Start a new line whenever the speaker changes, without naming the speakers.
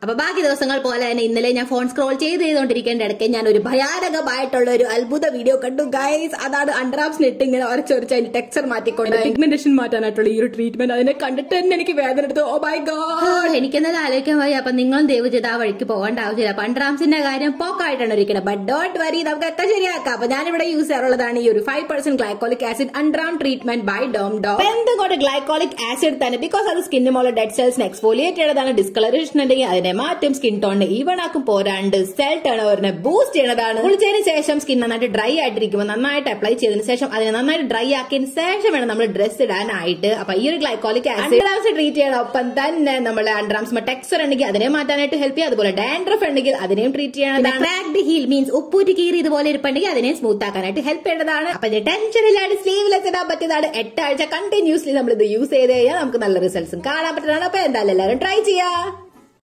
അപ്പൊ ബാക്കി ദിവസങ്ങൾ പോലെ തന്നെ ഇന്നലെ ഞാൻ ഫോൺ സ്ക്രോൾ ചെയ്ത് ചെയ്തുകൊണ്ടിരിക്കേണ്ട ഇടയ്ക്ക് ഞാൻ ഒരു ഭയാനകമായിട്ടുള്ള ഒരു അത്ഭുത വീഡിയോ കണ്ടു ഗൈസ് അതാണ് അണ്ടർആംസിൽ ഇട്ട് ഇങ്ങനെ ഒരച്ചൊരിച്ച് അതിന്റെ ടെക്സ്ചർ മാറ്റിക്കൊണ്ട് പിഗ്മെന്റേഷൻ മാറ്റാനായിട്ടുള്ള ഈ ഒരു ട്രീറ്റ്മെന്റ് അതിനെ കണ്ടിട്ട് തന്നെ എനിക്ക് വേദന എടുത്തു ഓ മൈ ഗോഡ് എനിക്കെന്നത് ആലോചിക്കാൻ വയ്യ അപ്പൊ നിങ്ങളും ദയവ് ചെയ്ത് ആ വഴിക്ക് പോകേണ്ട ആവശ്യമില്ല അപ്പൊ അണ്ടർആംസിന്റെ കാര്യം പോക്കായിട്ടാണ് ഇരിക്കുന്നത് ബട്ട് ഡോട്ട് വരി നമുക്കൊക്കെ ശരിയാക്കാം അപ്പൊ ഞാനിവിടെ യൂസ് ചെയ്യാറുള്ളതാണ് ഈ ഒരു five percent glycolic acid underarm treatment by ഡോം ഡോ എന്തുകൊണ്ട് ഗ്ലൈക്കോളിക് ആസിഡ് തന്നെ ബിക്കോസ് അത് സ്കിന്നിനുള്ള ഡെഡ് സെൽസിനെ എക്സ്ഫോലിയേറ്റ് ചെയ്യണതാണ് ഡിസ്കളറേഷൻ ഉണ്ടെങ്കിൽ അതിനെ മാറ്റും സ്കിൻ ടോണിനെ ഈവൺ ആക്കും പോരാണ്ട് സെൽ ടേൺ ഓവറിനെ ബൂസ്റ്റ് ചെയ്യണതാണ് കുളിച്ചതിന് ശേഷം സ്കിൻ നന്നായിട്ട് ഡ്രൈ ആയിട്ടിരിക്കുമ്പോൾ നന്നായിട്ട് അപ്ലൈ ചെയ്തതിന് ശേഷം അതിനെ നന്നായിട്ട് ഡ്രൈ ആക്കിയതിന് ശേഷം വേണം നമ്മൾ ഡ്രസ് ഇടാനായിട്ട് അപ്പൊ ഈ ഒരു ഗ്ലൈക്കോളിക് ആസിഡ് ട്രീറ്റ് ചെയ്യണം ഒപ്പം തന്നെ നമ്മളെ അണ്ടർആംസ് ടെക്സ്ചർ ഉണ്ടെങ്കിൽ അതിനെ മാറ്റാനായിട്ട് ഹെൽപ്പ് ചെയ്യും അതുപോലെ ഡാൻഡ്രഫ് ഉണ്ടെങ്കിൽ അതിനെയും ട്രീറ്റ് ചെയ്യണം ക്രാക്ഡ് ഹീൽ മീൻസ് ഉപ്പൂറ്റി കീറി ഇതുപോലെ ഇരിപ്പുണ്ടെങ്കിൽ അതിനെ സ്മൂത്ത് ആക്കാനായിട്ട് ഹെൽപ്പ് ചെയ്യേണ്ടതാണ് അപ്പൊ ടെൻഷൻ ഇല്ലാണ്ട് സ്ലീവ്ലെസ് ഇടാൻ പറ്റിയതാണ് എട്ടാഴ്ച കണ്ടിന്യൂസ്ലി നമ്മൾ ഇത് യൂസ് ചെയ്ത് കഴിഞ്ഞാൽ നമുക്ക് നല്ല റിസൾട്ട്സും കാണാൻ പറ്റുന്നതാണ് അപ്പൊ എന്തായാലും എല്ലാവരും ട്രൈ ചെയ്യാം